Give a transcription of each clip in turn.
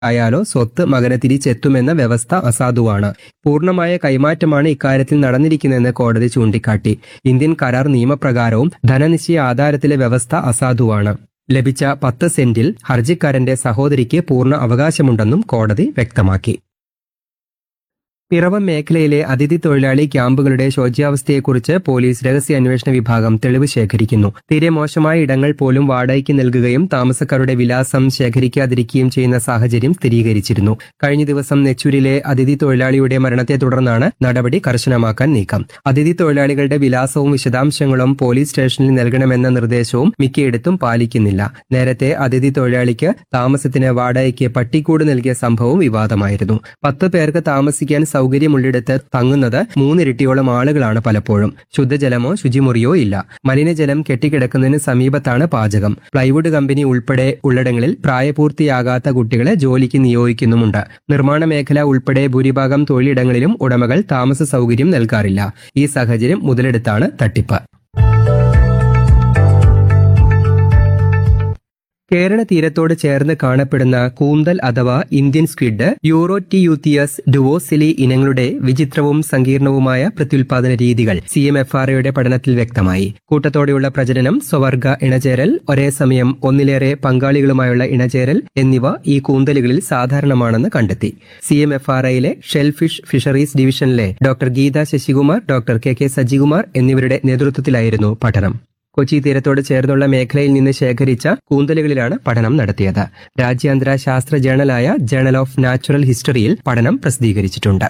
ആയാലോ സ്വത്ത് മകന് തിരിച്ചെത്തുമെന്ന വ്യവസ്ഥ അസാധുവാണ് പൂർണ്ണമായ കൈമാറ്റമാണ് ഇക്കാര്യത്തിൽ നടന്നിരിക്കുന്നതെന്ന് കോടതി ചൂണ്ടിക്കാട്ടി ഇന്ത്യൻ കരാർ നിയമപ്രകാരവും ധനനിശ്ചയ ആധാരത്തിലെ വ്യവസ്ഥ അസാധുവാണ് ലഭിച്ച പത്ത് സെന്റിൽ ഹർജിക്കാരന്റെ സഹോദരിക്ക് പൂർണ്ണ അവകാശമുണ്ടെന്നും കോടതി വ്യക്തമാക്കി പിറവം മേഖലയിലെ അതിഥി തൊഴിലാളി ക്യാമ്പുകളുടെ ശോച്യാവസ്ഥയെക്കുറിച്ച് പോലീസ് രഹസ്യാന്വേഷണ വിഭാഗം തെളിവ് ശേഖരിക്കുന്നു തീരെ മോശമായ ഇടങ്ങൾ പോലും വാടകയ്ക്ക് നൽകുകയും താമസക്കാരുടെ വിലാസം ശേഖരിക്കാതിരിക്കുകയും ചെയ്യുന്ന സാഹചര്യം സ്ഥിരീകരിച്ചിരുന്നു കഴിഞ്ഞ ദിവസം നെച്ചൂരിലെ അതിഥി തൊഴിലാളിയുടെ മരണത്തെ തുടർന്നാണ് നടപടി കർശനമാക്കാൻ നീക്കം അതിഥി തൊഴിലാളികളുടെ വിലാസവും വിശദാംശങ്ങളും പോലീസ് സ്റ്റേഷനിൽ നൽകണമെന്ന നിർദ്ദേശവും മിക്കയിടത്തും പാലിക്കുന്നില്ല നേരത്തെ അതിഥി തൊഴിലാളിക്ക് താമസത്തിന് വാടകയ്ക്ക് പട്ടിക്കൂട് നൽകിയ സംഭവം വിവാദമായിരുന്നു പത്ത് പേർക്ക് താമസിക്കാൻ സൗകര്യമുള്ളിടത്ത് തങ്ങുന്നത് മൂന്നിരട്ടിയോളം ആളുകളാണ് പലപ്പോഴും ശുദ്ധജലമോ ശുചിമുറിയോ ഇല്ല മലിനജലം കെട്ടിക്കിടക്കുന്നതിന് സമീപത്താണ് പാചകം പ്ലൈവുഡ് കമ്പനി ഉൾപ്പെടെ ഉള്ളിടങ്ങളിൽ പ്രായപൂർത്തിയാകാത്ത കുട്ടികളെ ജോലിക്ക് നിയോഗിക്കുന്നുമുണ്ട് നിർമ്മാണ മേഖല ഉൾപ്പെടെ ഭൂരിഭാഗം തൊഴിലിടങ്ങളിലും ഉടമകൾ താമസ സൗകര്യം നൽകാറില്ല ഈ സാഹചര്യം മുതലെടുത്താണ് തട്ടിപ്പ് കേരള തീരത്തോട് ചേർന്ന് കാണപ്പെടുന്ന കൂന്തൽ അഥവാ ഇന്ത്യൻ സ്ക്വിഡ് യൂറോറ്റിയൂത്തിയസ് ഡുവോസിലി ഇനങ്ങളുടെ വിചിത്രവും സങ്കീർണവുമായ പ്രത്യുൽപാദന രീതികൾ സി എം എഫ് ആർ ഒയുടെ പഠനത്തിൽ വ്യക്തമായി കൂട്ടത്തോടെയുള്ള പ്രജനനം സ്വവർഗ ഇണചേരൽ ഒരേ സമയം ഒന്നിലേറെ പങ്കാളികളുമായുള്ള ഇണചേരൽ എന്നിവ ഈ കൂന്തലുകളിൽ സാധാരണമാണെന്ന് കണ്ടെത്തി സി എം എഫ് ആർ ഐയിലെ ഷെൽഫിഷ് ഫിഷറീസ് ഡിവിഷനിലെ doctor Geetha Sasikumar doctor K K Sajikumar എന്നിവരുടെ നേതൃത്വത്തിലായിരുന്നു പഠനം കൊച്ചി തീരത്തോട് ചേർന്നുള്ള മേഖലയിൽ നിന്ന് ശേഖരിച്ച കൂന്തലുകളിലാണ് പഠനം നടത്തിയത് രാജ്യാന്തര ശാസ്ത്ര ജേണലായ ജേണൽ ഓഫ് നാച്ചുറൽ ഹിസ്റ്ററിയിൽ പഠനം പ്രസിദ്ധീകരിച്ചിട്ടുണ്ട്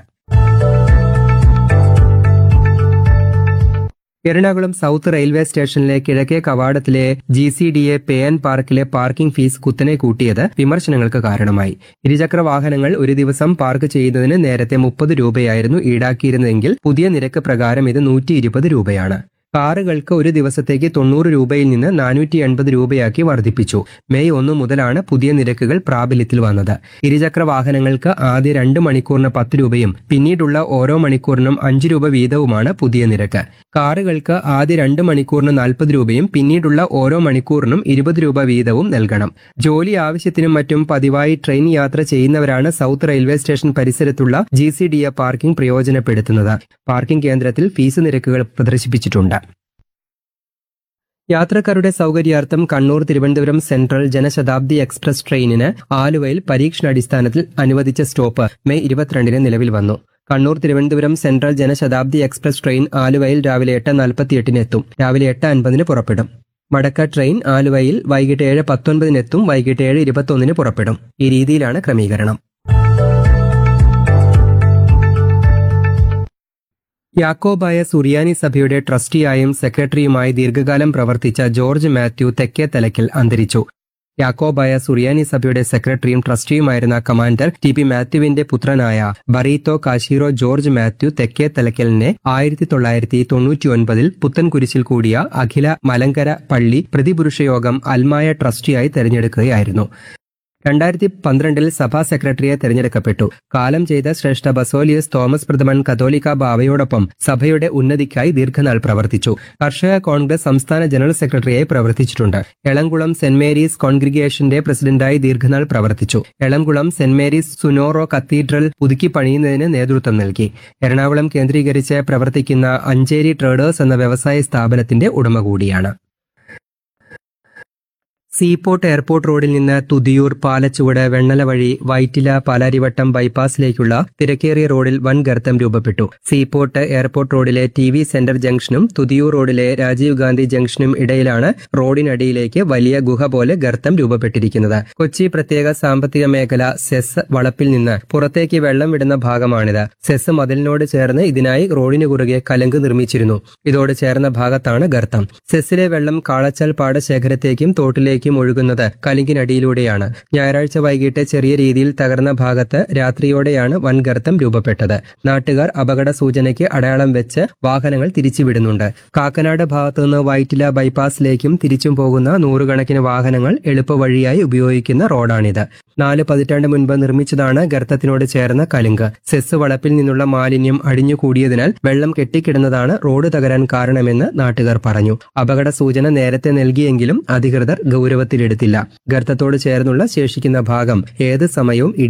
എറണാകുളം സൗത്ത് റെയിൽവേ സ്റ്റേഷനിലെ കിഴക്കേ കവാടത്തിലെ G C D A pay and പാർക്കിലെ പാർക്കിംഗ് ഫീസ് കുത്തനെ കൂട്ടിയത് വിമർശനങ്ങൾക്ക് കാരണമായി ഇരുചക്ര വാഹനങ്ങൾ ഒരു ദിവസം പാർക്ക് ചെയ്യുന്നതിന് നേരത്തെ മുപ്പത് രൂപയായിരുന്നു ഈടാക്കിയിരുന്നതെങ്കിൽ പുതിയ നിരക്ക് പ്രകാരം ഇത് നൂറ്റി ഇരുപത് രൂപയാണ് കാറുകൾക്ക് ഒരു ദിവസത്തേക്ക് തൊണ്ണൂറ് രൂപയിൽ നിന്ന് നാനൂറ്റി എൺപത് രൂപയാക്കി വർദ്ധിപ്പിച്ചു മെയ് ഒന്ന് മുതലാണ് പുതിയ നിരക്കുകൾ പ്രാബല്യത്തിൽ വന്നത് ഇരുചക്ര വാഹനങ്ങൾക്ക് ആദ്യ രണ്ട് മണിക്കൂറിന് പത്ത് രൂപയും പിന്നീടുള്ള ഓരോ മണിക്കൂറിനും അഞ്ച് രൂപ വീതവുമാണ് പുതിയ നിരക്ക് കാറുകൾക്ക് ആദ്യ രണ്ട് മണിക്കൂറിന് നാൽപ്പത് രൂപയും പിന്നീടുള്ള ഓരോ മണിക്കൂറിനും ഇരുപത് രൂപ വീതവും നൽകണം ജോലി ആവശ്യത്തിനും മറ്റും പതിവായി ട്രെയിൻ യാത്ര ചെയ്യുന്നവരാണ് സൗത്ത് റെയിൽവേ സ്റ്റേഷൻ പരിസരത്തുള്ള G C D A parking പ്രയോജനപ്പെടുത്തുന്നത് പാർക്കിംഗ് കേന്ദ്രത്തിൽ ഫീസ് നിരക്കുകൾ പ്രദർശിപ്പിച്ചിട്ടുണ്ട് യാത്രക്കാരുടെ സൗകര്യാർത്ഥം കണ്ണൂർ തിരുവനന്തപുരം സെൻട്രൽ ജനശതാബ്ദി എക്സ്പ്രസ് ട്രെയിനിന് ആലുവയിൽ പരീക്ഷണാടിസ്ഥാനത്തിൽ അനുവദിച്ച സ്റ്റോപ്പ് മെയ് ഇരുപത്തിരണ്ടിന് നിലവിൽ വന്നു Kannur Thiruvananthapuram central Janshatabdi express train ആലുവയിൽ രാവിലെ എട്ട് നാൽപ്പത്തിയെട്ടിന് എത്തും രാവിലെ എട്ട് അൻപതിന് പുറപ്പെടും മടക്ക ട്രെയിൻ ആലുവയിൽ വൈകിട്ട് ഏഴ് പത്തൊൻപതിന് എത്തും വൈകിട്ട് ഏഴ് ഇരുപത്തൊന്നിന് പുറപ്പെടും ഈ രീതിയിലാണ് ക്രമീകരണം യാക്കോബായ സുറിയാനി സഭയുടെ ട്രസ്റ്റിയായും സെക്രട്ടറിയുമായി ദീർഘകാലം പ്രവർത്തിച്ച ജോർജ് മാത്യു തെക്കേ തലയ്ക്കൽ അന്തരിച്ചു യാക്കോബായ സുറിയാനി സഭയുടെ സെക്രട്ടറിയും ട്രസ്റ്റിയുമായിരുന്ന കമാൻഡർ ടി പി മാത്യുവിന്റെ പുത്രനായ ബറീത്തോ കാശീറോ ജോർജ് മാത്യു തെക്കേ തലയ്ക്കലിനെ ആയിരത്തി തൊള്ളായിരത്തി തൊണ്ണൂറ്റിയൊൻപതിൽ പുത്തൻകുരിശിൽ കൂടിയ അഖില മലങ്കര പള്ളി പ്രതിപുരുഷയോഗം അൽമായ ട്രസ്റ്റിയായി തെരഞ്ഞെടുക്കുകയായിരുന്നു രണ്ടായിരത്തി പന്ത്രണ്ടിൽ സഭാ സെക്രട്ടറിയെ തെരഞ്ഞെടുക്കപ്പെട്ടു കാലം ചെയ്ത ശ്രേഷ്ഠ ബസോലിയസ് തോമസ് പ്രഥമൻ കത്തോലിക്ക ബാവയോടൊപ്പം സഭയുടെ ഉന്നതിക്കായി ദീർഘനാൾ പ്രവർത്തിച്ചു കർഷക കോൺഗ്രസ് സംസ്ഥാന ജനറൽ സെക്രട്ടറിയായി പ്രവർത്തിച്ചിട്ടുണ്ട് എളംകുളം സെന്റ് മേരീസ് കോൺഗ്രിഗേഷന്റെ പ്രസിഡന്റായി ദീർഘനാൾ പ്രവർത്തിച്ചു Elamkulam saint Mary's Sunoro cathedral പുതുക്കി പണിയുന്നതിന് നേതൃത്വം നൽകി എറണാകുളം കേന്ദ്രീകരിച്ച് പ്രവർത്തിക്കുന്ന അഞ്ചേരി ട്രേഡേഴ്സ് എന്ന വ്യവസായ സ്ഥാപനത്തിന്റെ ഉടമ കൂടിയാണ് സീപോർട്ട് എയർപോർട്ട് റോഡിൽ നിന്ന് തുതിയൂർ പാലച്ചുവട് വെണ്ണല വഴി വൈറ്റില പാലാരിവട്ടം ബൈപ്പാസിലേക്കുള്ള തിരക്കേറിയ റോഡിൽ വൻ ഗർത്തം രൂപപ്പെട്ടു സീപോർട്ട് എയർപോർട്ട് റോഡിലെ ടി വി സെന്റർ ജംഗ്ഷനും തുതിയൂർ റോഡിലെ രാജീവ് ഗാന്ധി ജംഗ്ഷനും ഇടയിലാണ് റോഡിനടിയിലേക്ക് വലിയ ഗുഹ പോലെ ഗർത്തം രൂപപ്പെട്ടിരിക്കുന്നത് കൊച്ചി പ്രത്യേക സാമ്പത്തിക മേഖല സെസ് വളപ്പിൽ നിന്ന് പുറത്തേക്ക് വെള്ളം വിടുന്ന ഭാഗമാണിത് സെസ് മതിലിനോട് ചേർന്ന് ഇതിനായി റോഡിന് കുറുകെ കലങ്ക് നിർമ്മിച്ചിരുന്നു ഇതോട് ചേർന്ന ഭാഗത്താണ് ഗർത്തം സെസ്സിലെ വെള്ളം കാളച്ചാൽ പാടശേഖരത്തേക്കും തോട്ടിലേക്കും ഒഴുകുന്നത് കലിങ്കിനടിയിലൂടെയാണ് ഞായറാഴ്ച വൈകിട്ട് ചെറിയ രീതിയിൽ തകർന്ന ഭാഗത്ത് രാത്രിയോടെയാണ് വൻ ഗർത്തം രൂപപ്പെട്ടത് നാട്ടുകാർ അപകട സൂചനയ്ക്ക് അടയാളം വെച്ച് വാഹനങ്ങൾ തിരിച്ചുവിടുന്നുണ്ട് കാക്കനാട് ഭാഗത്തുനിന്ന് വൈറ്റില ബൈപ്പാസിലേക്കും തിരിച്ചും പോകുന്ന നൂറുകണക്കിന് വാഹനങ്ങൾ എളുപ്പവഴിയായി ഉപയോഗിക്കുന്ന റോഡാണിത് നാല് പതിറ്റാണ്ട് മുൻപ് നിർമ്മിച്ചതാണ് ഗർത്തത്തിനോട് ചേർന്ന കലുങ്ക് സെസ് വളപ്പിൽ നിന്നുള്ള മാലിന്യം അടിഞ്ഞുകൂടിയതിനാൽ വെള്ളം കെട്ടിക്കിടന്നതാണ് റോഡ് തകരാൻ കാരണമെന്ന് നാട്ടുകാർ പറഞ്ഞു അപകട സൂചന നേരത്തെ നൽകിയെങ്കിലും അധികൃതർ ഗൗരവ ഗൗരവത്തിലെടുത്തില്ല ഗർത്തത്തോട് ചേർന്നുള്ള ശേഷിക്കുന്ന ഭാഗം ഏത് സമയവും